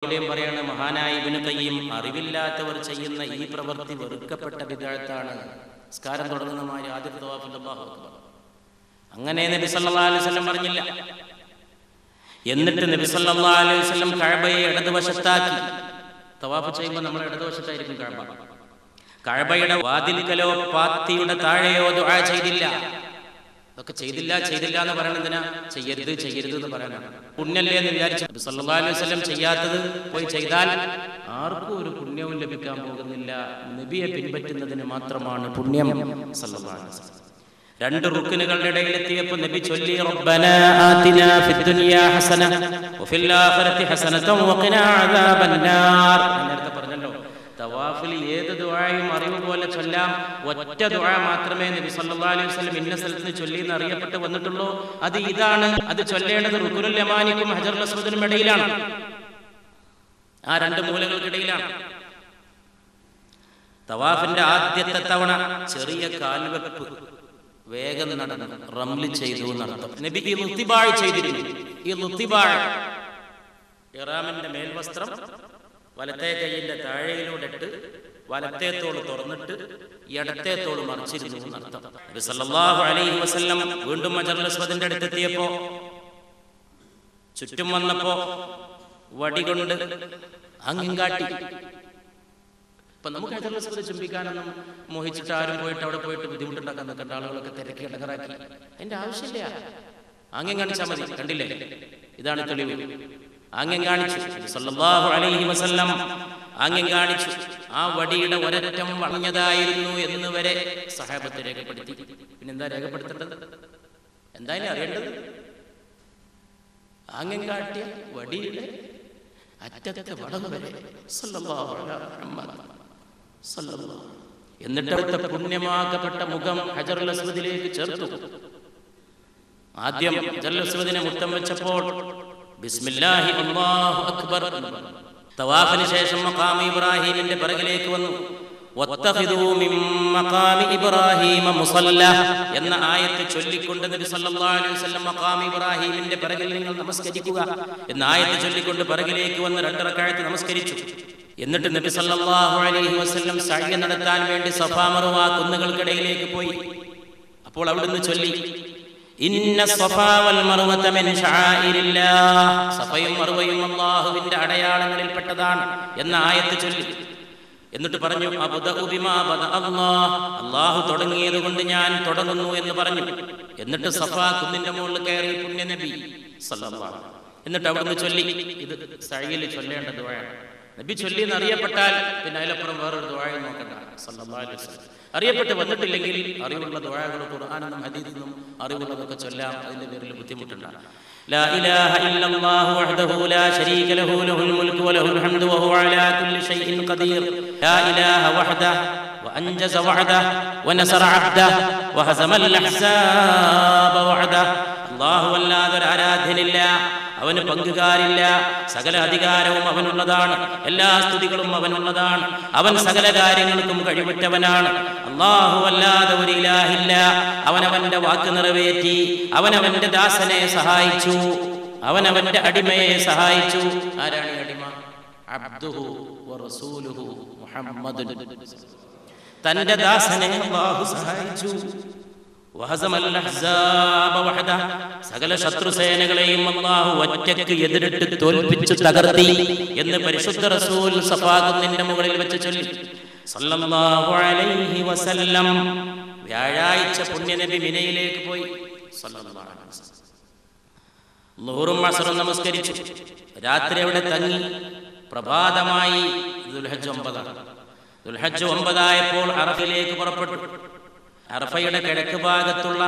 ഇവിടെയും പറയാണ് മഹാനായ ഇബിന് കയ്യും അറിവില്ലാത്തവർ ചെയ്യുന്ന ഈ പ്രവൃത്തി വെറുക്കപ്പെട്ട വിദഗ്ധാണ് സ്കാരം തുടങ്ങുന്ന മാതിരി ആദ്യത്തെ തവാഫിൽ അല്ലാഹു അക്ബർ അങ്ങനെ നബി സല്ലല്ലാഹു അലൈഹി വസല്ലം പറഞ്ഞില്ല എന്നിട്ട് നബി സല്ലല്ലാഹു അലൈഹി വസല്ലം കഅബയെ ഇടതുവശത്താക്കി തവാഫ് ചെയ്യുമ്പോൾ നമ്മൾ ഇടതുവശത്തായിരിക്കും കഅബ കഅബയുടെ വാതിൽക്കലോ പാത്തിയുടെ താഴെയോ ദുആ ചെയ്തില്ല ഇതൊക്കെ ചെയ്തില്ല ചെയ്തില്ല എന്ന് പറയണതിനാ ചെയ്യരുത് ചെയ്യരുത് എന്ന് പറയാനാണ് പുണ്യല്ലേ എന്ന് വിചാരിച്ചു നബി സല്ലല്ലാഹു അലൈഹി വസല്ലം ചെയ്യാത്തത് പോയി ചെയ്താൽ ആർക്കും ഒരു പുണ്യവും ലഭിക്കാൻ പോകുന്നില്ല നബിയെ പിൻപറ്റുന്നതിന് മാത്രമാണ് പുണ്യം സല്ലല്ലാഹു അലൈഹി വസല്ലം രണ്ട് റുക്കിനുകളുടെ ഇടയിലെത്തിയപ്പോൾ നബി ചൊല്ലി റബ്ബന ആതിനാ ഫിദ് ദുനിയാ ഹസന വഫിൽ ആഖിറതി ഹസനതൻ വഖിനാ അദാബന്നാർ ഞാൻ നേരത്തെ പറഞ്ഞല്ലോ തവാഫിൽ ഏത് ദുആയും അറിവ് പോലെ ചൊല്ലാം ഒറ്റ ദുആ മാത്രമേ നബി സല്ലല്ലാഹു അലൈഹി വസല്ലം ഇന്ന സ്ഥലത്ത് നിന്ന് ചൊല്ലി എന്ന് അറിയപ്പെട്ട് വന്നിട്ടുള്ളൂ അത് ഇതാണ് അത് ചൊല്ലേണ്ടത് റുക്കുനുൽ യമാനിക്കും ഹജറുൽ അസ്വദിനും ഇടയിലാണ് ആ രണ്ട് മൂലകൾക്കിടയിലാണ് തവാഫിന്റെ ആദ്യത്തെ തവണ ചെറിയ കാൽവെപ്പ് വേഗം നടന്നു റംലി ചെയ്തു നടത്തും നബി ഈ ലുത്തിബാഴ് ചെയ്തിരുന്നു ഈ ലുത്തിബാഴ് ഇറാമിന്റെ മേൽവസ്ത്രം വലത്തെ കൈയിന്റെ താഴെയിലൂടെ ഇട്ട് വലത്തെ തോൾ തുറന്നിട്ട് ഇടത്തെ തോൾ മറിച്ചിരുന്നു എന്നർത്ഥം നബി സല്ലല്ലാഹു അലൈഹി വസല്ലം വീണ്ടും മജറുൽ അസ്വദിന്റെ അടുത്തെത്തിയപ്പോ ചുറ്റും വന്നപ്പോ വടി കൊണ്ട് അങ്ങിം കാട്ടി ഇപ്പൊ നമുക്ക് ഹജറുൽ ചുംബിക്കാനൊന്നും മോഹിച്ചിട്ട് ആരും പോയിട്ട് അവിടെ പോയിട്ട് ബുദ്ധിമുട്ടുണ്ടാക്കാൻ നിൽക്കേണ്ട ആളുകളൊക്കെ തിരക്കി ഇടകറാക്കി അതിന്റെ ആവശ്യമില്ല ആംഗ്യം കാണിച്ചാൽ മതി കണ്ടില്ലേ ഇതാണ് തെളിവ് ആംഗ്യം കാണിച്ചു സല്ലല്ലാഹു അലൈഹി വസല്ലം ആംഗ്യം കാണിച്ചു ആ വടിയുടെ ഒരറ്റം വളഞ്ഞതായിരുന്നു എന്ന് വരെ സഹാബത്ത് രേഖപ്പെടുത്തി പിന്നെന്താ രേഖപ്പെടുത്തേണ്ടത് എന്തായാലും അറിയേണ്ടത് ആംഗ്യം കാട്ടിയ വടിയുടെ അറ്റത്തെ വളവ് വരെ സല്ലല്ലാഹു അലാ മുഹമ്മദ് സല്ലല്ലാഹു എന്നിട്ട് അവിടുത്തെ പുണ്യമാക്കപ്പെട്ട മുഖം ഹജറുൽ അസ്വദിലേക്ക് ചേർത്തു ആദ്യം ഹജറുൽ അസ്വദിനെ മുത്തം വെച്ചപ്പോൾ ബിസ്മില്ലാഹി അല്ലാഹു അക്ബർ എന്ന് പറഞ്ഞു. തവാഫിന് ശേഷം മഖാം ഇബ്രാഹിമിന്റെ പിറകിലേക്ക് വന്നു വത്തഖിദൂ മിൻ മഖാമി ഇബ്രാഹീമ മുസല്ല എന്ന ആയത്ത് ചൊല്ലിക്കൊണ്ട് നബി സല്ലല്ലാഹു അലൈഹി വസല്ലം മഖാം ഇബ്രാഹീമിന്റെ പിറകിൽ നിങ്ങൾ നമസ്കരിക്കുക എന്ന ആയത്ത് ചൊല്ലിക്കൊണ്ട് പിറകിലേക്ക് വന്ന് രണ്ട് റക്അത്ത് നമസ്കരിച്ചു എന്നിട്ട് നബി സല്ലല്ലാഹു അലൈഹി വസല്ലം സഅയ് നടത്താൻ വേണ്ടി സഫാ മറുവ കുന്നുകൾക്കിടയിലേക്ക് പോയി അപ്പോൾ അവിടുന്ന് ചൊല്ലി ഇന്ന സഫാ വൽ മർവത മിൻ ശആഇരില്ലാഹ് സഫയും മർവയും അല്ലാഹുവിന്റെ അടയാളങ്ങളിൽപ്പെട്ടതാണ് എന്ന ആയത്ത് ചൊല്ലി എന്നിട്ട് പറഞ്ഞു അബ്ദഉ ബിമാ ബദ അല്ലാഹ് അല്ലാഹു തുടങ്ങിയത് കൊണ്ട് ഞാൻ തുടങ്ങുന്നു എന്ന് പറഞ്ഞു എന്നിട്ട് സഫാ കുന്നിന്റെ മുകളിൽ കയറി പുണ്യ നബി സല്ലല്ലാഹു എന്നിട്ട് അവിടുന്ന് ചൊല്ലി ഇത് സഴിയിൽ ചൊല്ലേണ്ട ദുആയാണ് നബി ചൊല്ലി എന്ന് അറിയപ്പെട്ടാൽ പിന്നെ അതിലപ്പുറം വേറൊരു ദുആയും നോക്കണ്ട സല്ലല്ലാഹു അലൈഹി വസല്ലം അറിയപ്പെട്ട് വന്നിട്ടില്ലെങ്കിൽ അറിവുള്ള ദുആകൾ ഖുർആാനെന്നും ഹദീസിന്നും അറിവുള്ളതൊക്കെ ചൊല്ലാം അതിന്റെ പേരിൽ ബുദ്ധിമുട്ടുണ്ട് لا إله إلا الله وحده لا شريك له له الملك وله الحمد وهو على كل شيء قدير لا إله وحده وأنجز وعده ونصر عبده وهزم الأحزاب وعده الله വല്ലാതെ ഒരു ആരാധ്യനില്ല അവന് പങ്കുകാരില്ല സകല അധികാരവും അവനുള്ളതാണ് എല്ലാ സ്തുതികളും അവനുള്ളതാണ് അവൻ സകല കാര്യങ്ങൾക്കും കഴിവുറ്റവനാണ് അള്ളാഹു അല്ലാതെ ഒരു ഇലാഹില്ല അവനവന്റെ വാക്ക് നിറവേറ്റി അവനവന്റെ ദാസനെ സഹായിച്ചു അവനവന്റെ അടിമയെ സഹായിച്ചു ആരാണ് ഈ അടിമ അബ്ദുഹു വറസൂലുഹു മുഹമ്മദുൻ തന്റെ ദാസനെ അള്ളാഹു സഹായിച്ചു വഹസമൽ അഹ്സാബ വഹദ. സകല ശത്രുസേനകളെയും അള്ളാഹു ഒറ്റയ്ക്ക് എതിരിട്ട് തോൽപ്പിച്ചു തകർത്തി എന്ന് പരിശുദ്ധ റസൂൽ സഫാകുന്നിന്റെ മുകളിൽ വെച്ച് ചൊല്ലി സല്ലല്ലാഹു അലൈഹി വസല്ലം വ്യാഴാഴ്ച പുണ്യനബി മിനയിലേക്ക് പോയി സല്ലല്ലാഹു അലൈഹി വസല്ലം. ളുഹറും അസറും നമസ്കരിച്ചു രാത്രി അവിടെ തങ്ങി പ്രഭാതമായി ദുൽഹജ്ജ് ഒമ്പതാണ് ദുൽഹജ്ജ് ഒമ്പതായപ്പോൾ അറഫിലേക്ക് പുറപ്പെട്ടു അറഫയുടെ കിഴക്ക് ഭാഗത്തുള്ള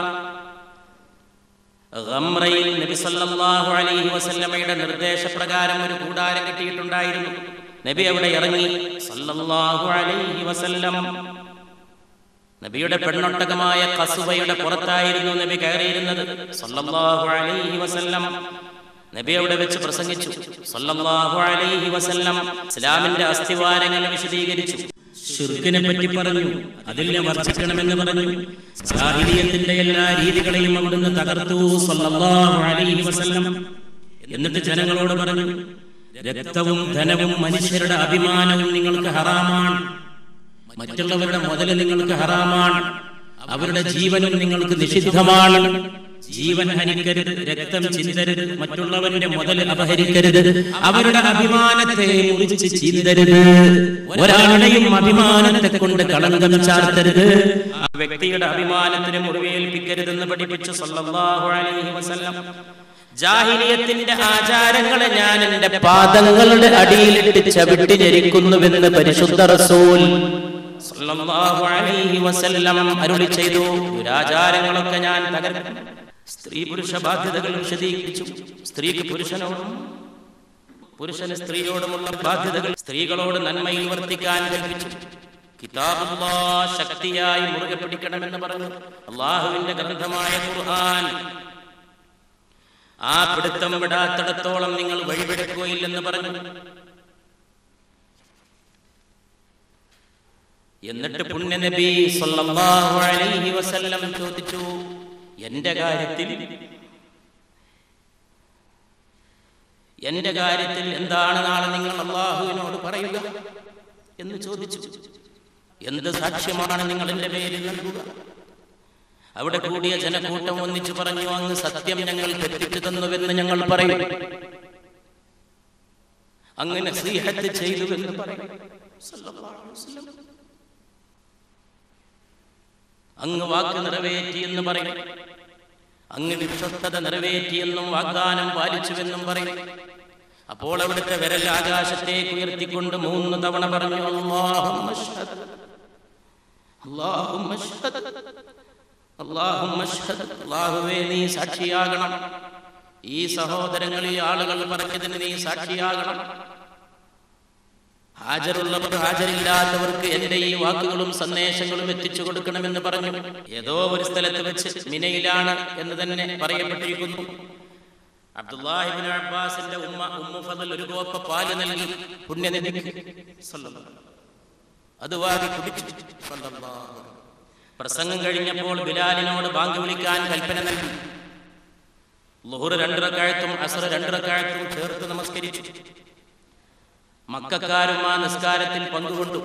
ഗംറയിൽ നബി സല്ലല്ലാഹു അലൈഹി വസല്ലമയുടെ നിർദ്ദേശപ്രകാരം ഒരു കൂടാരം കെട്ടിയിട്ടുണ്ടായിരുന്നു നബി അവിടെ ഇറങ്ങി സല്ലല്ലാഹു അലൈഹി വസല്ലം നബിയുടെ പെണ്ണൊട്ടകമായ കസുവയുടെ പുറത്തായിരുന്നു നബി കയറിയിരുന്നത് സല്ലല്ലാഹു അലൈഹി വസല്ലം നബി അവിടെ വെച്ച് പ്രസംഗിച്ചു സല്ലല്ലാഹു അലൈഹി വസല്ലം ഇസ്ലാമിന്റെ അസ്ഥിവാരങ്ങൾ വിശദീകരിച്ചു ഷിർക്കിനെ പറ്റി പറഞ്ഞു അതിനെ വർദ്ധിക്കണമെന്ന് പറഞ്ഞു ജാഹിലിയത്തിന്റെ എല്ലാ രീതികളെയും അവിടുന്ന് തകർത്തു സല്ലല്ലാഹു അലൈഹി വസല്ലം എന്നിട്ട് ജനങ്ങളോട് പറഞ്ഞു രക്തവും ധനവും മനുഷ്യരുടെ അഭിമാനവും നിങ്ങൾക്ക് ഹറാമാണ് മറ്റുള്ളവരുടെ മുതല് നിങ്ങൾക്ക് ഹറാമാണ് അവരുടെ ജീവനും നിങ്ങൾക്ക് നിഷിദ്ധമാണ് ജീവൻ ഹനിക്കരുത് രക്തം ചിന്തരുത് മറ്റുള്ളവരുടെ മുതൽ അപഹരിക്കരുത് അവരുടെ അഭിമാനത്തെ മുറിച്ച് ചിന്തരുത് ഒരാളുടെയും അഭിമാനത്തെ കൊണ്ട് കളങ്കം ചാർത്തരുത് ആ വ്യക്തിയുടെ അഭിമാനത്തിന് മുറിവേൽപ്പിക്കരുതെന്ന് പഠിപ്പിച്ചു സല്ലല്ലാഹു അലൈഹി വസല്ലം ജാഹിലിയത്തിന്റെ ആചാരങ്ങളെ ഞാൻ എന്റെ പാദങ്ങളുടെ അടിയിലിട്ട് ചവിട്ടി ഞെരിക്കുന്നുവെന്ന് പരിശുദ്ധ റസൂൽ സല്ലല്ലാഹു അലൈഹി വസല്ലം അരുളി ചെയ്തു ദുരാചാരങ്ങളൊക്കെ ഞാൻ തകർക്കും സ്ത്രീ പുരുഷ ബാധ്യതകൾ വിശദീകരിച്ചു സ്ത്രീക്ക് പുരുഷനോടും പുരുഷന് സ്ത്രീയോടുമുള്ള ബാധ്യതകൾ സ്ത്രീകളോട് നന്മയിൽ വർത്തിക്കാൻ കൽപ്പിച്ചു കിതാബുല്ലാ ശക്തിയായി മുറുകെ പിടിക്കണമെന്ന് പറഞ്ഞു അള്ളാഹുവിന്റെ ഗ്രന്ഥമായ ഖുർആൻ ആ പിടുത്തം വിടാത്തിടത്തോളം നിങ്ങൾ വഴിപിടക്കുകയില്ലെന്ന് പറഞ്ഞു എന്നിട്ട് പുണ്യനബി സല്ലല്ലാഹു അലൈഹി വസല്ലം ചോദിച്ചു എന്റെ കാര്യത്തിൽ എന്റെ കാര്യത്തിൽ എന്താണ് നാളെ നിങ്ങൾ അള്ളാഹുവിനോട് പറയുക എന്ന് ചോദിച്ചു എന്ത് സാക്ഷ്യമാണ് നിങ്ങൾ എന്റെ പേരിൽ നൽകുക അവിടെ കൂടിയ ജനക്കൂട്ടം ഒന്നിച്ചു പറഞ്ഞു അങ്ങ് സത്യം ഞങ്ങൾ തെറ്റിച്ചു തന്നുവെന്ന് ഞങ്ങൾ പറയും അങ്ങനെ സ്നേഹത്ത് ചെയ്തുവെന്ന് പറയും സല്ലല്ലാഹു അലൈഹി വസല്ലം. അങ്ങ് വാക്ക് നിറവേറ്റിയെന്ന് പറയും അങ്ങ് വിശ്വസ്തത നിറവേറ്റിയെന്നും വാഗ്ദാനം പാലിച്ചുവെന്നും പറയും അപ്പോൾ അവിടുത്തെ വിരൽ ആകാശത്തേക്ക് ഉയർത്തിക്കൊണ്ട് മൂന്ന് തവണ പറഞ്ഞു അല്ലാഹുമ്മ അഷ്ഹദ്. അല്ലാഹുമ്മ അഷ്ഹദ്. അല്ലാഹുമ്മ അഷ്ഹദ്. അല്ലാഹുവേ നീ സാക്ഷിയാകണം ഈ സഹോദരങ്ങൾ ഈ ആളുകൾ പറഞ്ഞതിന് നീ സാക്ഷിയാകണം ഹാജരുള്ളവർ ഹാജരില്ലാത്തവർക്ക് എന്റെ ഈ വാക്കുകളും സന്ദേശങ്ങളും എത്തിച്ചു കൊടുക്കണമെന്ന് പറഞ്ഞു ഏതോ ഒരു സ്ഥലത്ത് വെച്ച് മിനയിലാണ് എന്ന് തന്നെ പറയപ്പെട്ടിരിക്കുന്നു അബ്ദുല്ലാഹിബിൻ അബ്ബാസിന്റെ ഉമ്മ ഉമ്മു ഫദൽ ഒരു കോപ്പ പാല് നൽകി പുണ്യനബിക്ക് സല്ലല്ലാഹു അലൈഹി വസല്ലം. അത് വാങ്ങി കുടിച്ചു സല്ലല്ലാഹു അലൈഹി വസല്ലം. പ്രസംഗം കഴിഞ്ഞപ്പോൾ ബിലാലിനോട് ബാങ്ക് വിളിക്കാൻ കൽപ്പന നൽകി ലുഹുർ രണ്ടിറക്കാഴത്തും അസർ രണ്ടിറക്കാഴത്തും ചേർത്ത് നമസ്കരിച്ചു മക്കാരും ആ നിസ്കാരത്തിൽ പങ്കുകൊണ്ടു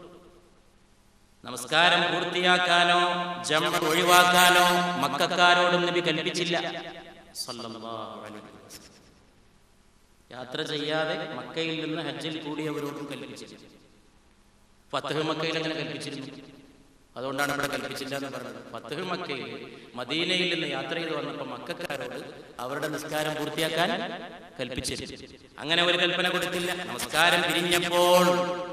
നമസ്കാരം പൂർത്തിയാക്കാനോ ജമ ഒഴിവാക്കാനോ മക്കാരോടും നബി കൽപ്പിച്ചില്ല സല്ലല്ലാഹു അലൈഹി വസല്ലം. യാത്ര ചെയ്യാതെ മക്കയിൽ നിന്ന് ഹജ്ജിൽ കൂടിയവരോടും കൽപ്പിച്ചില്ല ഫത്തഹ് മക്കയിൽ അങ്ങനെ കൽപ്പിച്ചിരുന്നു അതുകൊണ്ടാണ് ഇവിടെ കൽപ്പിച്ചില്ല എന്ന് പറഞ്ഞത് ഫത്തഹ് മക്കയിൽ മദീനയിൽ നിന്ന് യാത്ര ചെയ്ത് വന്നപ്പോൾ മക്കാരോട് അവരുടെ നിസ്കാരം പൂർത്തിയാക്കാൻ കൽപ്പിച്ചിരുന്നു അങ്ങനെ ഒരു കൽപ്പന കൊടുത്തില്ല നമസ്കാരം പിരിഞ്ഞപ്പോൾ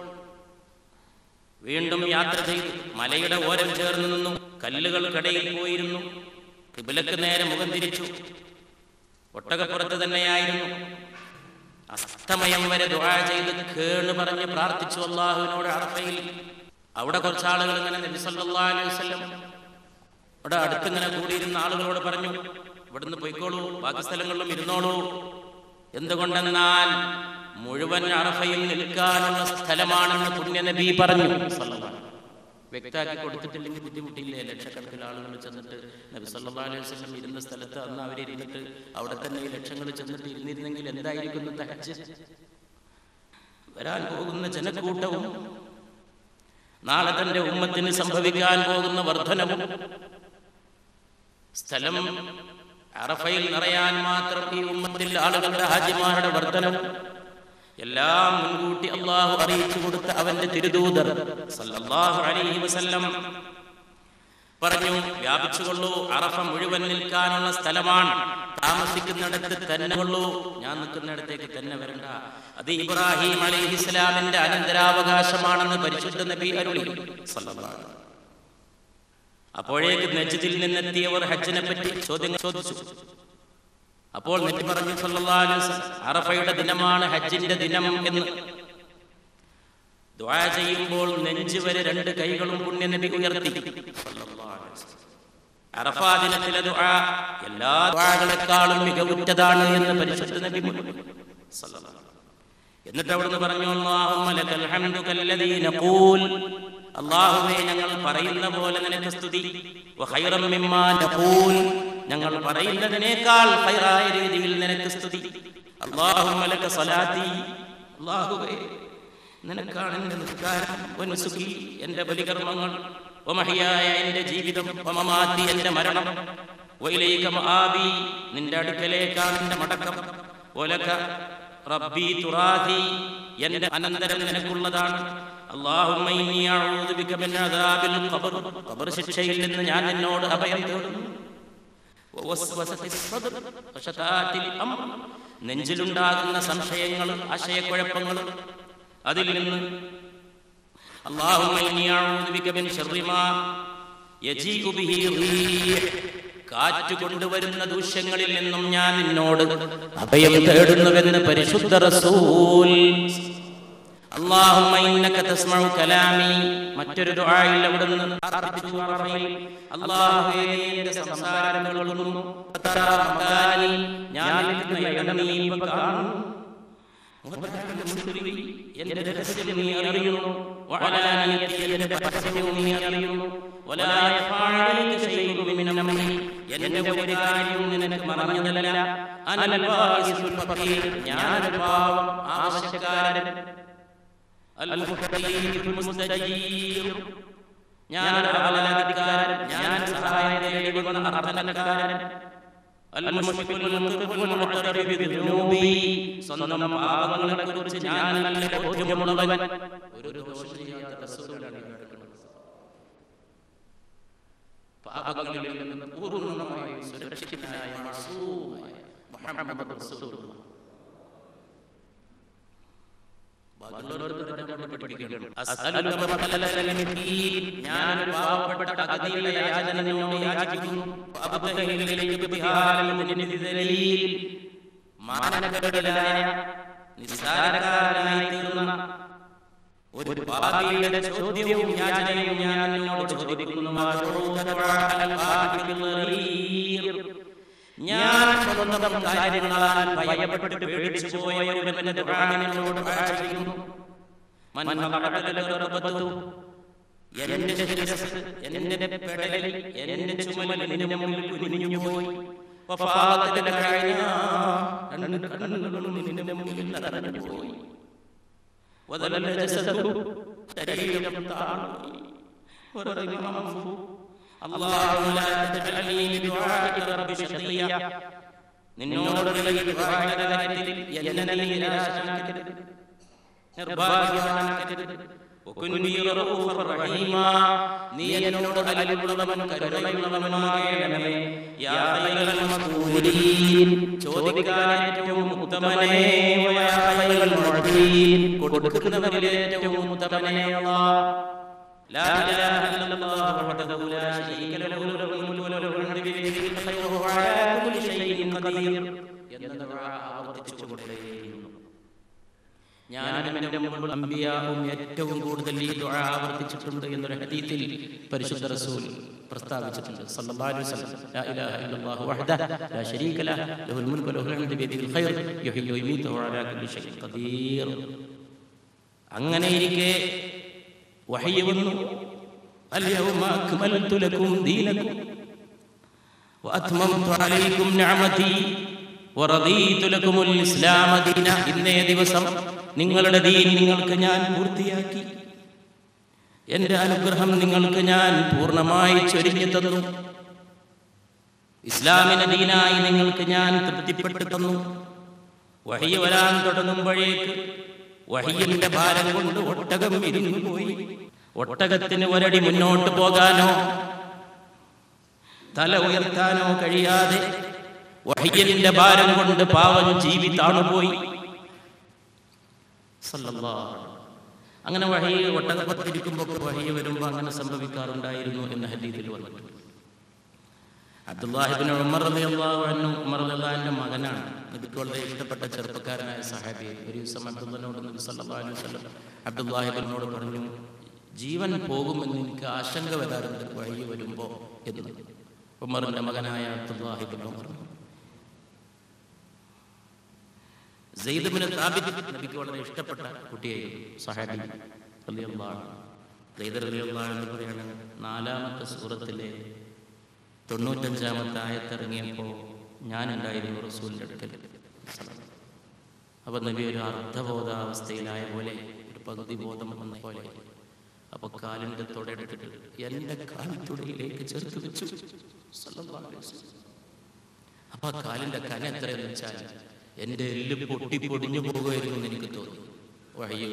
വീണ്ടും യാത്ര ചെയ്തു മലയുടെ ഓരം ചേർന്ന് നിന്നു കല്ലുകൾക്കിടയിൽ പോയിരുന്നു കിബിലക്ക് നേരെ മുഖം തിരിച്ചു ഒട്ടകപ്പുറത്ത് തന്നെയായിരുന്നു അസ്തമയം വരെ ദുആ ചെയ്ത് കേണ് പറഞ്ഞ് പ്രാർത്ഥിച്ചു അള്ളാഹുവിനോട് അറഫയിൽ അവിടെ കുറച്ച് ആളുകൾ ഇങ്ങനെ നബി സല്ലല്ലാഹു അലൈഹി വസല്ലം അവിടെ അടുത്തിങ്ങനെ കൂടിയിരുന്ന ആളുകളോട് പറഞ്ഞു ഇവിടുന്ന് പോയിക്കോളൂ ബാക്കി സ്ഥലങ്ങളിലും ഇരുന്നോളൂ എന്തുകൊണ്ടെന്നാൽ മുഴുവൻ അറഫയിൽ നിൽക്കാനുള്ള സ്ഥലമാണെന്ന് പുണ്യനബി പറഞ്ഞു സല്ലല്ലാഹു അലൈഹി വസല്ലം. വ്യക്താക്കി കൊടുത്തിട്ടില്ലെങ്കിൽ ബുദ്ധിമുട്ടില്ലേ ലക്ഷക്കണക്കിന് ആളുകൾ ചെന്നിട്ട് നബി സല്ലല്ലാഹു അലൈഹി വസല്ലം ഇരുന്ന സ്ഥലത്ത് അന്ന് അവരിരുന്നിട്ട് അവിടെ തന്നെ ഈ ലക്ഷങ്ങൾ ചെന്നിട്ട് ഇരുന്നിരുന്നെങ്കിൽ എന്തായിരിക്കും ഇന്നത്തെ ഹജ്ജ് വരാൻ പോകുന്ന ജനക്കൂട്ടവും നാളെ തന്റെ ഉമ്മത്തിന് സംഭവിക്കാൻ പോകുന്ന വർധനവും സ്ഥലം അറഫയിൽ നിറയാൻ മാത്രം ഈ ഉമ്മത്തിൽ ആളുകളുടെ ഹാജിമാരുടെ വർധനവും എല്ലാം മുൻകൂട്ടി അള്ളാഹു അറിയിച്ചു കൊടുത്ത അവന്റെ തിരുദൂതർ സല്ലല്ലാഹു അലൈഹി വസല്ലം പറഞ്ഞു വ്യാപിച്ചുകൊള്ളൂ അറഫ മുഴുവൻ നിൽക്കാനുള്ള സ്ഥലമാണ് താമസിക്കുന്നിടത്ത് തന്നെ ഉള്ളൂ ഞാൻ നിൽക്കുന്നിടത്തേക്ക് തന്നെ വരണ്ട അത് ഇബ്രാഹിം അലൈഹി ഇസ്ലാമിന്റെ അനന്തരാവകാശമാണെന്ന് പരിശുദ്ധ നബി അരുളി സല്ലല്ലാഹു അലൈഹി വസല്ലം. അപ്പോഴേക്ക് നജ്ദിൽ നിന്നെത്തിയവർ ഹജ്ജിനെ പറ്റി ചോദ്യങ്ങൾ ചോദിച്ചു അപ്പോൾ നബി പറഞ്ഞു സല്ലല്ലാഹു അലൈഹി വസല്ലം, അറഫയുടെ ദിനമാണ് ഹജ്ജിന്റെ ദിനം എന്ന് ദുആ ചെയ്യുമ്പോൾ നെഞ്ച് വരെ രണ്ട് കൈകളും പുണ്യനബി ഉയർത്തി സല്ലല്ലാഹു അലൈഹി വസല്ലം. അറഫാ ദിനത്തിലെ ദുആ എല്ലാ ദുആകളെക്കാളും മികവുറ്റതാണ് എന്ന് പരിശുദ്ധ നബി മുന്നേ സല്ലല്ലാഹു അലൈഹി വസല്ലം. എന്നിട്ട് അവിടുന്ന് പറഞ്ഞു അല്ലാഹുമ്മ ലക്കൽ ഹംദു കല്ലദീ നഖൂൽ അല്ലാഹുവേ ഞങ്ങൾ പറയുന്ന പോലെ നിനക്ക് സ്തുതി വഖൈറം മിമ്മാ നഖൂൽ ഞങ്ങൾ പറയുന്നതിനേക്കാൾ ഖൈറായ രീതിയിൽ നിനക്ക് സ്തുതി അല്ലാഹുമ്മ ലക സലാത്തി അല്ലാഹുവേ നിനക്കാണ് എൻ്റെ നിസ്കാരം വനുസുഖി എൻ്റെ ബലികർമ്മങ്ങൾ വമഹിയായ എൻ്റെ ജീവിതം വമമാത്തി എൻ്റെ മരണം വയിലേക മആബി നിന്റെ അടുക്കലേക്കാണ് എൻ്റെ മടക്കം ഒലക റബ്ബി തുറാദി എൻ്റെ അനന്തരം നിനക്കുള്ളതാണ് അല്ലാഹുമ്മ ഇന്നി അഊദു ബിക മിൻ അദാബിൽ ഖബർ ഖബർ ശിക്ഷയിൽ നിന്ന് ഞാൻ നിന്നോട് അഭയം തേടുന്നു വവസ്വസത്തി സദ്ർ വശതാത്തിൽ അംർ നെഞ്ചിലുണ്ടാകുന്ന സംശയങ്ങൾ ആശയക്കുഴപ്പങ്ങൾ അതിൽ നിന്ന് اللهم إني أعوذ بك من شر ما يجيء به الريح കാറ്റ് കൊണ്ടുവരുന്ന ദൂഷ്യങ്ങളിൽ നിന്നും ഞാൻ നിന്നോട് അഭയം തേടുന്നുവെന്ന് പരിശുദ്ധ റസൂൽ اللهم انك تسمع كلامي മറ്റൊരു ദുആയിൽ അവിടുന്ന് പ്രാർത്ഥിച്ചു അറബിയിൽ അല്ലാഹുവേ നീ എൻ്റെ സംസാരം കേൾക്കുന്നു തറാ മകാനി ഞാൻ നിൽക്കുന്ന ഇടം നീ ഇപ്പ കാണുന്നു എന്റെ രഹസ്യം നീ അറിയുന്നു വഅലാനിയത്തി എന്റെ പരസ്യവും നീ അറിയുന്നു വലാ യഫഅലു ശൈഉൻ മിൻ അംരി എന്റെ ഒരു കാര്യവും നിനക്ക് മറഞ്ഞതല്ല അനൽ വായിസുൽ ഫഖീർ ഞാൻ ഒരു പാവം ആവശ്യക്കാരൻ അൽ മുഖത്തീഫുൽ മുസ്തജീർ ഞാൻ ഒരു അവലാദിക്കാരൻ ഞാൻ സഹായം തേടി വന്ന അർത്ഥനക്കാരൻ സ്വന്തം പാപങ്ങളെക്കുറിച്ച് ഞാൻ നല്ല ബോധ്യമുള്ളവൻ ഒരു ദോഷം ചെയ്യാത്ത റസൂലാണ് ഈ കിടക്കുന്നത്. പാപങ്ങളിൽ നിന്ന് പൂർണ്ണമായി സുരക്ഷിതനായ മഅസൂമായ മുഹമ്മദ് റസൂലുള്ളാഹ്. ബാക്കിയുള്ളവരൊക്കെ ഇതിനെ പഠിപ്പിക്കുകയാണ്. അസ്അലുക മസലൽ മിസ്കീൻ. ഞാനൊരു പാവപ്പെട്ട അഗതിയുടെ യാചന നിന്നോട് യാചിക്കുന്നു അബ്തഹിയിലേക്ക് ബിഹാലൽ മുനിദിദലീൽ. മാനനകടലായ നിസ്സാരക്കാരനായി തീർന്ന ഒരു പാപിയുടെ ചോദ്യവും യാചനയും ഞാൻ നിന്നോട് ചോദിക്കുന്നു മാറൂദൽ വാഹിദിൽ ഗരീർ. ഞാൻ സ്വന്തം കാര്യങ്ങളാൽ ഭയപ്പെട്ട് പേടിച്ചു പോയ ഒരുവന്റെ ദുരാനിനോട് പ്രാർത്ഥിക്കുന്നു മൻ മകടല റബ്ബത്തു എന്റെ ശിരസ് എന്റെ പെടലി എന്റെ ചുമൽ നിന്റെ മുമ്പിൽ കുനിഞ്ഞു പോയി വഫാദത്തിന്റെ കഴിഞ്ഞ രണ്ട് കണ്ണുകളും നിന്റെ മുമ്പിൽ നിറഞ്ഞു പോയി വദലൽ ജസദു ശരീരം താഴ്ന്നു വറദിമഹു അല്ലാഹു ലാ തജഅലനി ബിദുആഇക റബ്ബി ശഖിയ നിന്നോടുള്ള ഈ ദുആയുടെ കാര്യത്തിൽ എന്നെ നീ നിരാശനാക്കരുത് നിർഭാഗ്യവാനാക്കരുത് വകുന്നി റഊഫർ റഹീമാ നീ എന്നോട് അലിവുള്ളവൻ കരുണയുള്ളവനുമാകണമേ യാ ഖൈറൽ മഖൂലീൻ ചോദിക്കാൻ ഏറ്റവും ഉത്തമനേ വയാ ഖൈറൽ മുഅ്തീൻ കൊടുക്കുന്നവരിൽ ഏറ്റവും ഉത്തമനേ അല്ലാഹ് لا إله إلا الله وحده لا شريك له له الملك وله الحمد بيده الخير وهو على كل شيء قدير എന്ന ദുആ ആവർത്തിച്ചുകൊണ്ടേയിരുന്നു ഞാനും എൻ്റെ മുമ്പ് അമ്പിയാവും ഏറ്റവും കൂടുതൽ ഈ ദുആ ആവർത്തിച്ചിട്ടുണ്ട് എന്നൊരു ഹദീത്തിൽ പരിശുദ്ധ റസൂൽ പ്രസ്താവിച്ചിട്ടുണ്ട് സല്ലല്ലാഹു അലൈഹി വസല്ലം ലാ ഇലാഹ ഇല്ലല്ലാഹു വഹ്ദഹു ലാ ശരീക ലഹു ലഹുൽ മുൽക്കു വലഹുൽ ഹംദു ബിയദിഹിൽ ഖൈർ യുഹ്യി വയുമീതു വഹു അലാ കുല്ലി ഷൈഇൻ ഖദീർ അങ്ങനെ ഇരിക്കെ വഹയ്യ വന്നു اليوم أكملت لكم دينكم وأتممت عليكم نعمتي ورضيت لكم الإسلام دينا ഇന്നേ ദിവസം നിങ്ങളുടെ ദീൻ നിങ്ങൾക്ക് ഞാൻ പൂർത്തിയാക്കി എൻ്റെ അനുഗ്രഹം നിങ്ങൾക്ക് ഞാൻ പൂർണ്ണമായി ചൊരിഞ്ഞു തന്നു ഇസ്ലാമിനെ ദീനായി നിങ്ങൾക്ക് ഞാൻ തൃപ്തിപ്പെട്ടു തന്നു വഹിയ വരാൻ തുടങ്ങുമ്പോഴേക്ക് വഹിയന്റെ ഭാരം കൊണ്ട് ഒട്ടകം ഇരുന്നു പോയി ഒട്ടകത്തിന് ഒരടി മുന്നോട്ട് പോകാനോ തല ഉയർത്താനോ കഴിയാതെ വഹിയലിന്റെ ഭാരം കൊണ്ട് പാവം ജീവി താണുപോയി സല്ലല്ലാഹു അലൈഹി. അങ്ങനെ വഹി ഒട്ടകപ്പത്തിരിക്കുമ്പോൾ വഹിയ വരുമ്പോൾ അങ്ങനെ സംഭവിക്കാറുണ്ടായിരുന്നു എന്ന ഹദീദിൽ വന്നിട്ടുണ്ട് അബ്ദുല്ലാഹിബിൻ ഉമർ റളിയല്ലാഹു അൻഹു ഉമർ റളിയല്ലാഹുവിന്റെ മകനാണ് നബിക്ക് വളരെ ഇഷ്ടപ്പെട്ട ചെറുപ്പക്കാരനായ സഹാബി ഒരു ദിവസം അബ്ദുള്ളനോട് നബി സല്ലല്ലാഹു അലൈഹി വസല്ലം അബ്ദുല്ലാഹിബിനോട് പറഞ്ഞു ജീവൻ പോകുമെന്ന് എനിക്ക് ആശങ്ക വരാറുണ്ട് വഴി വരുമ്പോൾ എന്ന് ഉമറിന്റെ മകനായ അബ്ദുല്ലാഹിബിൻ ഉമർ സെയ്ദുബിന് താബിത്ത് നബിക്ക് വളരെ ഇഷ്ടപ്പെട്ട കുട്ടിയായിരുന്നു സഹാബി റളിയല്ലാഹു അൻഹു. സെയ്ദ് റളിയല്ലാഹു എന്ന് പറയാണ് നാലാമത്തെ സൂറത്തിലെ തൊണ്ണൂറ്റഞ്ചാമത്തെ ആയത്തിറങ്ങിയപ്പോൾ ഞാനുണ്ടായിരുന്നു റസൂലിൻ്റെ അടുക്കൽ അപ്പം നബി ഒരു അർത്ഥബോധാവസ്ഥയിലായ പോലെ ഒരു പകുതി ബോധം വന്ന പോലെ അപ്പൊ കാലിന്റെ തുടയെടുത്തിട്ട് എന്റെ കാൽത്തുടയിലേക്ക് ചേർത്ത് വെച്ചു സല്ലല്ലാഹു അലൈഹി വസല്ലം. അപ്പൊ ആ കാലിന്റെ കന എത്രയെന്ന് വെച്ചാൽ എന്റെ എല്ല് പൊട്ടി പൊടിഞ്ഞു പോകുമായിരുന്നു എന്ന് എനിക്ക് തോന്നി വഴിയോ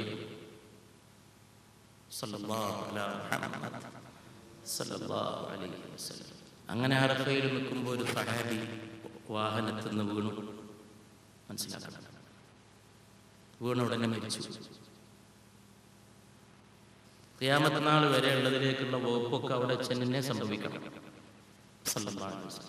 അങ്ങനെ അറഫയിൽ നിൽക്കുമ്പോൾ ഒരു സഹാബി വാഹനത്തിൽ നിന്ന് വീണു മനസ്സിലാക്കണം വീണ ഉടനെ മരിച്ചു ക്യാമത്ത് നാൾ വരെ ഉള്ളതിലേക്കുള്ള വകുപ്പൊക്കെ അവിടെ വെച്ച് തന്നെ സംഭവിക്കണം സല്ലല്ലാഹു അലൈഹി വസല്ലം.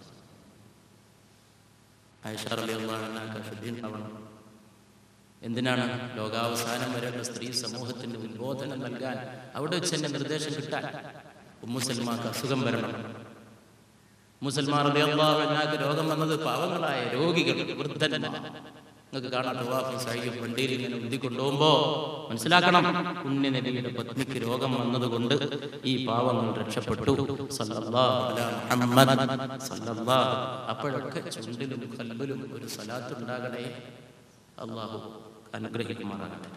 ആയിഷ റളിയല്ലാഹു അൻഹാക്ക് ശ്രദ്ധയുണ്ടാവണം എന്തിനാണ് ലോകാവസാനം വരെയുള്ള സ്ത്രീ സമൂഹത്തിന്റെ ഉദ്ബോധനം നൽകാൻ അവിടെ വെച്ച് തന്നെ നിർദ്ദേശം കിട്ടാൻ മുസൽമാർക്ക് അസുഖം വരണം മുസൽമാർ റളിയല്ലാഹു അൻഹാക്ക് രോഗം വന്നത് പാവങ്ങളായ രോഗികൾ വൃദ്ധന്മാർ നിങ്ങൾക്ക് കാണാം തവാഫും സഹിയും വണ്ടിയിൽ ഇങ്ങനെ ഉന്തി കൊണ്ടുപോകുമ്പോ മനസ്സിലാക്കണം പുണ്യ നബിയുടെ പത്നിക്ക് രോഗം വന്നതുകൊണ്ട് ഈ പാവങ്ങൾ രക്ഷപ്പെട്ടു സല്ലല്ലാഹു അലാ മുഹമ്മദ് സല്ലല്ലാഹു അപ്പോഴൊക്കെ ചുണ്ടിലും കൽബിലും ഒരു സലാത്ത് ഉണ്ടാകണേ അള്ളാഹു അനുഗ്രഹിക്കുമാറാകട്ടെ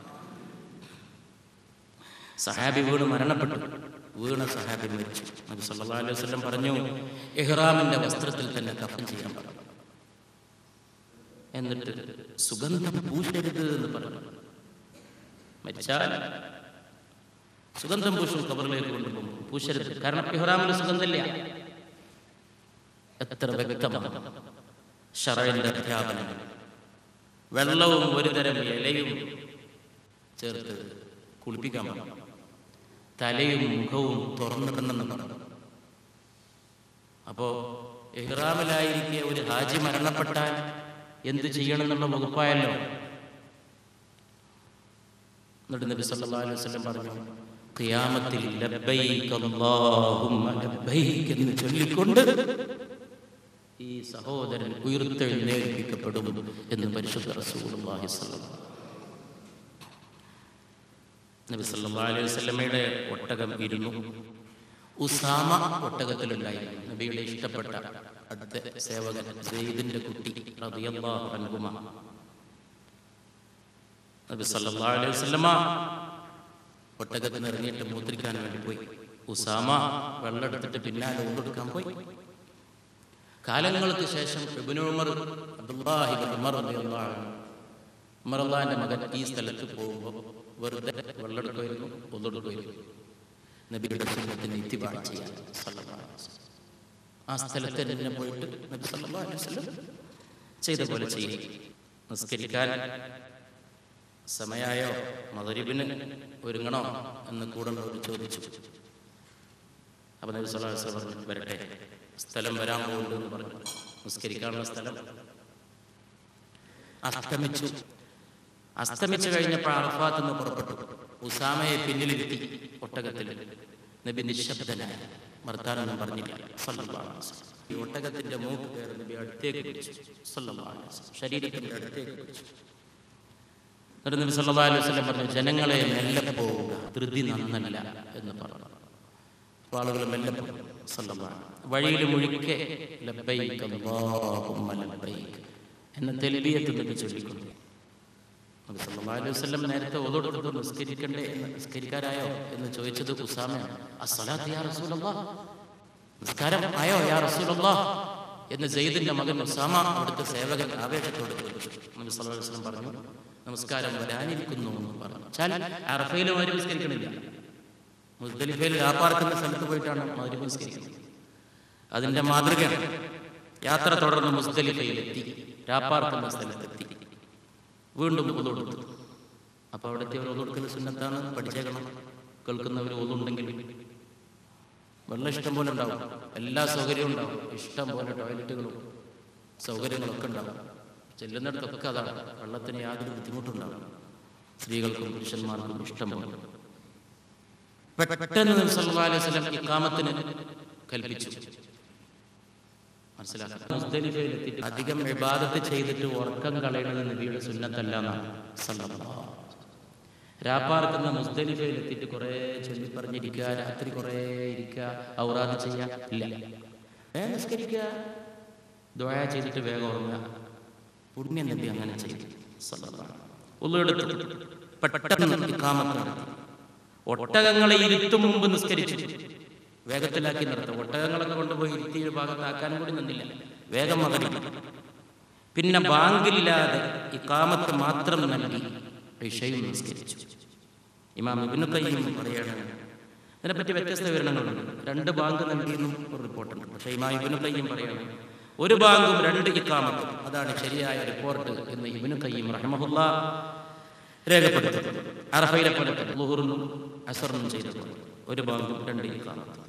സഹാബി വീണ് മരണപ്പെട്ടു വീണ സഹാബി മരിച്ചു നബി സല്ലല്ലാഹു അലൈഹി വസല്ലം പറഞ്ഞു ഇഹ്റാമിന്റെ വസ്ത്രത്തിൽ തന്നെ കഫൻ ചെയ്യാൻ പറഞ്ഞു എന്നിട്ട് സുഗന്ധം പൂശരുത് എന്ന് പറഞ്ഞു മരിച്ചാൽ സുഗന്ധം പൂശും കബറിലേക്ക് കൊണ്ടുപോകും പൂശരുത് കാരണം ഇഹ്റാമിന് സുഗന്ധമില്ല എത്ര വ്യക്തമാണ് ഷറയിന്റെ അധ്യാപനം വെള്ളവും ഒരു തരം ഇലയും ചേർത്ത് കുളിപ്പിക്കാൻ പറഞ്ഞു തലയും മുഖവും തുറന്നിടണമെന്ന് പറഞ്ഞു അപ്പോ ഇഹ്റാമിലായിരിക്കെ ഒരു ഹാജി മരണപ്പെട്ടാൽ എന്ത് ചെയ്യണമെന്നുള്ള വകുപ്പായല്ലോ എന്നിട്ട് നബി സല്ലല്ലാഹു അലൈഹി വസല്ലം പറഞ്ഞു ഖിയാമത്തിൽ ലബ്ബൈക അല്ലാഹുമ്മ ലബ്ബൈക എന്ന് ചൊല്ലിക്കൊണ്ട് ഈ സഹോദരൻ ഉയർത്തെഴുന്നേൽപ്പിക്കപ്പെടും എന്ന് പരിശുദ്ധ റസൂലുള്ളാഹി സ്വല്ലല്ലാഹു നബി സല്ലല്ലാഹു അലൈഹി വസല്ലമയുടെ ഒട്ടകം ഇരുന്നു ഉസാമ ഒട്ടകത്തിലുണ്ടായിരുന്നു നബിയുടെ ഇഷ്ടപ്പെട്ട അടുത്ത സേവകൻ സെയ്ദിന്റെ കുട്ടി റളിയല്ലാഹു അൻഹുമ നബി സല്ലല്ലാഹു അലൈഹി വസല്ലമ ഒട്ടകത്തിന് ഇറങ്ങിയിട്ട് മൂത്രിക്കാൻ വേണ്ടി പോയി ഉസാമ വെള്ളം എടുത്തിട്ട് പിന്നാലെ കൊണ്ടെടുക്കാൻ പോയി കാലങ്ങൾക്ക് ശേഷം ഇബ്നു ഉമർ അബ്ദുല്ലാഹി ഇബ്നു ഉമർ റളിയല്ലാഹു അൻഹു ഉമർ അള്ളാഹിന്റെ മകൻ ഈ സ്ഥലത്ത് പോകുമ്പോൾ വെറുതെ വെള്ളമെടുക്കുമായിരുന്നു ഒന്നെടുക്കുമായിരുന്നു നബിയുടെ സുന്നത്തിന് ഇത്തിബാ ചെയ്യാൻ സല്ലല്ലാഹു അലൈഹി വസല്ലം. ആ സ്ഥലത്ത് തന്നെ പോയിട്ട് നബി സല്ലല്ലാഹു അലൈഹി വസല്ലം ചെയ്ത പോലെ ചെയ്യും നിസ്കരിക്കാൻ സമയായോ മദരിബിന് ഒരുങ്ങണോ എന്ന് കൂടുന്നവർ ചോദിച്ചു അപ്പൊ നബി സല്ലല്ലാഹു അലൈഹി വസല്ലം പറഞ്ഞു വരട്ടെ സ്ഥലം വരാൻ പോകുന്നു എന്ന് പറഞ്ഞു നിസ്കരിക്കാനുള്ള സ്ഥലം അസ്തമിച്ചു അസ്തമിച്ചു കഴിഞ്ഞപ്പോൾ അറഫാത്ത് നിന്ന് പുറപ്പെട്ടു ഉസാമയെ പിന്നിലിരുത്തി ഒട്ടകത്തിൽ നബി നിശബ്ദനായി വർത്താനൊന്നും പറഞ്ഞില്ല സല്ലല്ലാഹു അലൈഹി വസല്ലം. ഈ ഒട്ടകത്തിന്റെ മൂക്ക് കയറി നബി അടുത്തേക്ക് പിടിച്ചു സല്ലല്ലാഹു അലൈഹി വസല്ലം. ശരീരത്തിന്റെ അടുത്തേക്ക് പിടിച്ചു എന്നിട്ട് നബി സല്ലല്ലാഹു അലൈഹി വസല്ലം പറഞ്ഞു ജനങ്ങളെ മെല്ലെ പോവുക ധൃതി നന്നല്ല എന്ന് പറഞ്ഞു അപ്പോൾ ആളുകൾ മെല്ലെ പോകും സല്ലല്ലാഹു അലൈഹി വസല്ലം. വഴിയിൽ മുഴുക്കെ ലബ്ബൈക അല്ലാഹുമ്മ ലബ്ബൈക എന്ന തെൽബിയത്ത് നബി ചൊല്ലിക്കൊണ്ടു നബി സല്ലല്ലാഹു അലൈഹി വസല്ലം നേരത്തെ ഓതോടുത്ത് നിസ്കരിക്കണ്ടേ എന്ന് നിസ്കരിക്കാരായോ എന്ന് ചോദിച്ചത് ഉസാമയാണ് അസ്സലാത്ത് യാ റസൂലല്ലാഹ് നിസ്കാരം ആയോ യാ റസൂലല്ലാഹ് എന്ന് സെയ്ദിന്റെ മകൻ ഉസാമ അവിടുത്തെ സേവകൻ ആവേശത്തോട് ചോദിച്ചു നബി സല്ലല്ലാഹു അലൈഹി വസല്ലം പറഞ്ഞു നമസ്കാരം വരാനിരിക്കുന്നു എന്ന് പറഞ്ഞു ചാൽ അറഫയിലും ആരും നിസ്കരിക്കണില്ല മുസ്ദലിഫയിൽ രാപ്പാർക്കുന്ന സ്ഥലത്ത് പോയിട്ടാണ് മഗ്രിബ് നിസ്കരിക്കുന്നത് അതിന്റെ മാതൃകയാണ് യാത്ര തുടർന്ന് മുസ്ദലിഫയിലെത്തി രാപ്പാർക്കുന്ന സ്ഥലത്തെത്തി വീണ്ടും ഒതുകൊടുത്തു അപ്പോൾ അവിടുത്തെ ഒരു ഒതുകൊടുക്കൽ സുന്നത്താണ് പഠിച്ചേക്കണം കേൾക്കുന്നവർ ഒതുണ്ടെങ്കിൽ വെള്ളം ഇഷ്ടം പോലെ ഉണ്ടാവും എല്ലാ സൗകര്യവും ഉണ്ടാവും ഇഷ്ടം പോലെ ടോയ്ലറ്റുകളും സൗകര്യങ്ങളൊക്കെ ഉണ്ടാവും ചെല്ലുന്നിടത്തൊക്കെ അതാണ് വെള്ളത്തിന് യാതൊരു ബുദ്ധിമുട്ടുണ്ടാവും സ്ത്രീകൾക്കും പുരുഷന്മാർക്കും ഇഷ്ടം പോലെ പെട്ടെന്ന് നബി സല്ലല്ലാഹു അലൈഹി വസല്ലം ഇഖാമത്തിന് കൽപ്പിച്ചു മനസ്സിലാക്കണം മുസ്ദലിഫയിൽ എത്തിയിട്ട് അധികം ഇബാദത്ത് ചെയ്തിട്ട് ഉറക്കം കളയുന്നത് നബിയുടെ സുന്നത്തല്ല എന്നാണ് സല്ലല്ലാഹു അലൈഹി വസല്ലം. രാപ്പാർക്കുന്ന മുസ്ദലിഫയിൽ എത്തിയിട്ട് കുറേ ചൊല്ലി പറഞ്ഞിരിക്കുക രാത്രി കുറേ ഇരിക്കുക ഔറാദ് ചെയ്യുക ഇല്ല ഏ നിസ്കരിക്കുക ദുആ ചെയ്തിട്ട് വേഗം ഉറങ്ങുക പുണ്യ നബി അങ്ങനെ ചെയ്തു സല്ലല്ലാഹു അലൈഹി വസല്ലം. ഉള്ളെടുത്ത് പെട്ടെന്ന് ഇക്കാമത്ത് നടത്തി ഒട്ടകങ്ങളെ ഇരുത്തും മുമ്പ് നിസ്കരിച്ചു വേഗത്തിലാക്കി നിർത്തും ഒട്ടകങ്ങളൊക്കെ കൊണ്ടുപോയി ഇരുത്തി ഒരു ഭാഗത്താക്കാനും കൂടി നിന്നില്ല വേഗം മകനും പിന്നെ ബാങ്കില്ലാതെ ഇക്കാമത്ത് മാത്രം നൽകി ഇഷയും നിസ്കരിച്ചു ഇമാം ഇബിനു കയ്യും പറയാണ് ഇതിനെപ്പറ്റി വ്യത്യസ്ത വിവരണങ്ങളുണ്ട് രണ്ട് ബാങ്ക് നൽകിയെന്നും ഒരു റിപ്പോർട്ടുണ്ട് പക്ഷേ ഇമാം ഇബിനു കയ്യും പറയാണ് ഒരു ബാങ്കും രണ്ട് ഇക്കാമത്തും അതാണ് ശരിയായ റിപ്പോർട്ട് എന്ന് ഇബിനു കയ്യും റഹ്മഹുല്ല രേഖപ്പെടുത്തുന്നത് അറഫയിലെ പോലെ തന്നെ ലുഹുറിനും അസറിനും ചെയ്തത് ഒരു ബാങ്കും രണ്ട് ഇക്കാമത്തും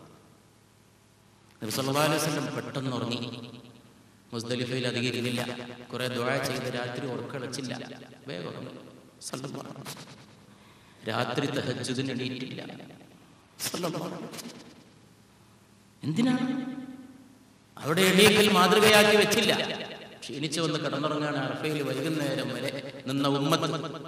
നബി സല്ലല്ലാഹു അലൈഹി വസല്ലം പെട്ടെന്ന് ഉറങ്ങി മുസ്ദലിഫയിൽ അധികം ഇരുന്നില്ല കുറെ ദുആ ചെയ്ത് രാത്രി ഉറക്കളച്ചില്ല വേഗം ഉറങ്ങി സല്ലല്ലാഹു അലൈഹി വസല്ലം. രാത്രി തഹജ്ജുദിന് എണീറ്റില്ല സല്ലല്ലാഹു അലൈഹി വസല്ലം. എന്തിനാണ് അവിടെ എണീക്കൽ മാതൃകയാക്കി വെച്ചില്ല ക്ഷീണിച്ചു വന്ന് കിടന്നുറങ്ങാൻ അറഫയിൽ വൈകുന്നേരം വരെ നിന്ന ഉമ്മത്ത്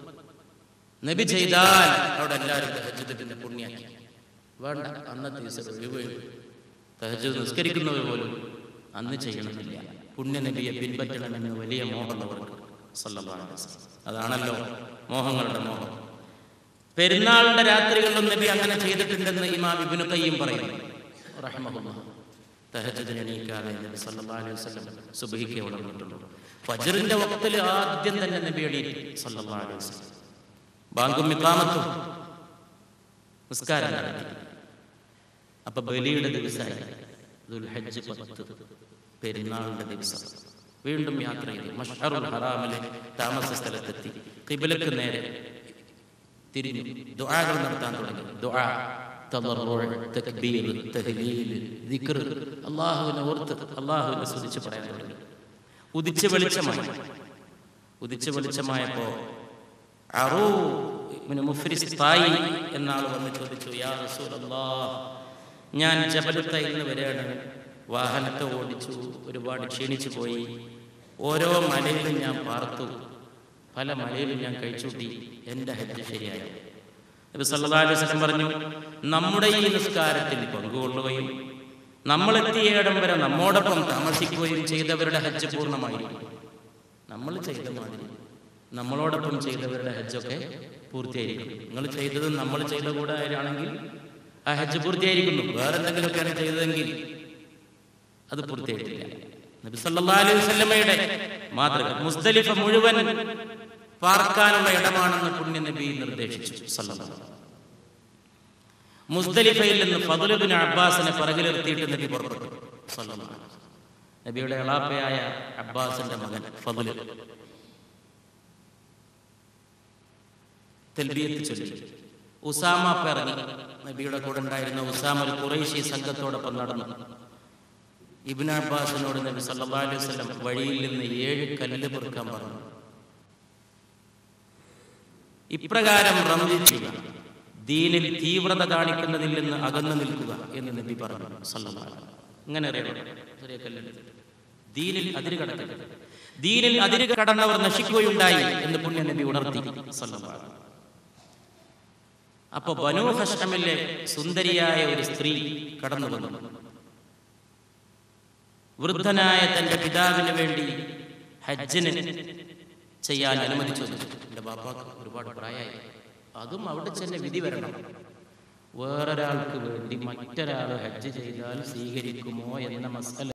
നബി ചെയ്താൽ അവിടെ എല്ലാവരും തഹജ്ജുദിന്റെ പുണ്യാക്കി വേണ്ട അന്നത്തെ ദിവസം ഒഴിവ് തഹജ്ജുദ് നിസ്കരിക്കുന്നവർ പോലും അന്ന് ചെയ്യണമെന്നില്ല പുണ്യനബിയെ പിൻപറ്റണമെന്ന് വലിയ മോഹമുള്ളവർക്ക് സല്ലല്ലാഹു അലൈഹി വസല്ലം. അതാണല്ലോ മോഹങ്ങളുടെ മോഹം പെരുന്നാളിന്റെ രാത്രികളിലും നബി അങ്ങനെ ചെയ്തിട്ടുണ്ടെന്ന് ഇമാം ഇബ്നു ഖയ്യിം പറയുന്നു റഹ്മഹുല്ലാ തഹജ്ജുദിന് എണീക്കാതെ നബി സല്ലല്ലാഹു അലൈഹി വസല്ലം സുബ്ഹിക്ക് ഉണർന്നിട്ടുണ്ട് ഫജ്റിന്റെ വക്തിൽ ആദ്യം തന്നെ നബി എണീറ്റ് സല്ലല്ലാഹു അലൈഹി വസല്ലം ബാങ്കും ഇഖാമത്തും നിസ്കാരം നടത്തി അപ്പൊ ബലിയുടെ ദിവസമായി ദുൽഹജ്ജ് പത്ത് പെരുന്നാളിന്റെ ദിവസം വീണ്ടും യാത്ര ചെയ്തു മഷ്ഹറുൽ ഹറാമിലെ താമസ സ്ഥലത്തെത്തി കിബിലക്ക് നേരെ തിരിഞ്ഞു ദുആകൾ നടത്താൻ തുടങ്ങി ദുആ തളർറുഅ്, തക്ബീർ തഹ്ലീൽ ദിക്ർ അല്ലാഹുവിനെ ഓർത്ത് അല്ലാഹുവിനെ സ്തുതിച്ച് പറയാൻ തുടങ്ങി ഉദിച്ച വെളിച്ചമായി ഉദിച്ച വെളിച്ചമായപ്പോ അറൂ ഇബ്നു മുഫ്രിസ് തായി എന്ന ആൾ വന്ന് ചോദിച്ചു യാ റസൂലല്ലാഹ് ഞാൻ ജബലത്തയിൽ നിന്ന് വരികയാണ് വാഹനത്തെ ഓടിച്ചു ഒരുപാട് ക്ഷീണിച്ചു പോയി ഓരോ മലയിലും ഞാൻ പാർത്തു പല മലയിലും ഞാൻ കഴിച്ചുകൂട്ടി എൻ്റെ ഹജ്ജ് ശരിയായി നബി സല്ലല്ലാഹു അലൈഹി വസല്ലം പറഞ്ഞു നമ്മുടെ ഈ നിസ്കാരത്തിൽ പങ്കുകൊള്ളുകയും നമ്മളെത്തിയ ഇടം വരെ നമ്മോടൊപ്പം താമസിക്കുകയും ചെയ്തവരുടെ ഹജ്ജ് പൂർണ്ണമായിരിക്കും നമ്മൾ ചെയ്ത മാതിരി നമ്മളോടൊപ്പം ചെയ്തവരുടെ ഹജ്ജൊക്കെ പൂർത്തിയായിരിക്കും നിങ്ങൾ ചെയ്തത് നമ്മൾ ചെയ്ത കൂടെ ആണെങ്കിൽ ആ ഹജ്ജ് പൂർത്തിയായിരിക്കുന്നു വേറെ എന്തെങ്കിലുമൊക്കെയാണ് ചെയ്തതെങ്കിൽ അത് പൂർത്തിയായിട്ടില്ല നബി സല്ലല്ലാഹു അലൈഹി വസല്ലമയുടെ മാതൃക മുസ്ദലിഫ മുഴുവൻ പാർക്കാനുള്ള ഇടമാണെന്ന് പുണ്യ നബി നിർദ്ദേശിച്ചു സല്ലല്ലാഹു അലൈഹി വസല്ലം. മുസ്ദലിഫയിൽ നിന്ന് ഫതുലുബിൻ അബ്ബാസിനെ പിറകിലിർത്തിയിട്ട് നബി പുറപ്പെട്ടു സല്ലല്ലാഹു അലൈഹി വസല്ലം. നബിയുടെ എളാപ്പയായ അബ്ബാസിന്റെ മകൻ ഫതുല് തെൽബിയത്ത് ചൊല്ലി ഉസാമ അപ്പ ഇറങ്ങി നബിയുടെ കൂടെ ഉണ്ടായിരുന്ന ഉസാമ ഒരു കുറേശി സംഘത്തോടൊപ്പം നടന്നു ഇബ്ൻ അബ്ബാസിനോട് നബി സല്ലല്ലാഹു അലൈഹി വസല്ലം വഴിയിൽ നിന്ന് ഏഴ് കല്ല് പെറുക്കാൻ പറഞ്ഞു ഇപ്രകാരം റംലി ചെയ്യുക ദീനിൽ തീവ്രത കാണിക്കുന്നതിൽ നിന്ന് അകന്നു നിൽക്കുക എന്ന് നബി പറഞ്ഞു സല്ലല്ലാഹു അലൈഹി വസല്ലം. ഇങ്ങനെ അറിയണം ചെറിയ കല്ലെടുത്തിട്ട് ദീനിൽ അതിര് കടക്കരുത് ദീനിൽ അതിര് കടന്നവർ നശിക്കുകയുണ്ടായി എന്ന് പുണ്യ നബി ഉണർത്തി സല്ലല്ലാഹു അലൈഹി വസല്ലം. അപ്പൊ ബനു ഹഷ്മിലെ സുന്ദരിയായ ഒരു സ്ത്രീ കടന്നു വന്നു വൃദ്ധനായ തന്റെ പിതാവിന് വേണ്ടി ഹജ്ജിന് ചെയ്യാൻ അനുമതിച്ചു എൻ്റെ ബാപ്പാക്ക് ഒരുപാട് പ്രായമായി അതും അവിടെ ചെന്ന് വിധി വരണം വേറൊരാൾക്ക് വേണ്ടി മറ്റൊരാൾ ഹജ്ജ് ചെയ്താൽ സ്വീകരിക്കുമോ എന്ന മസല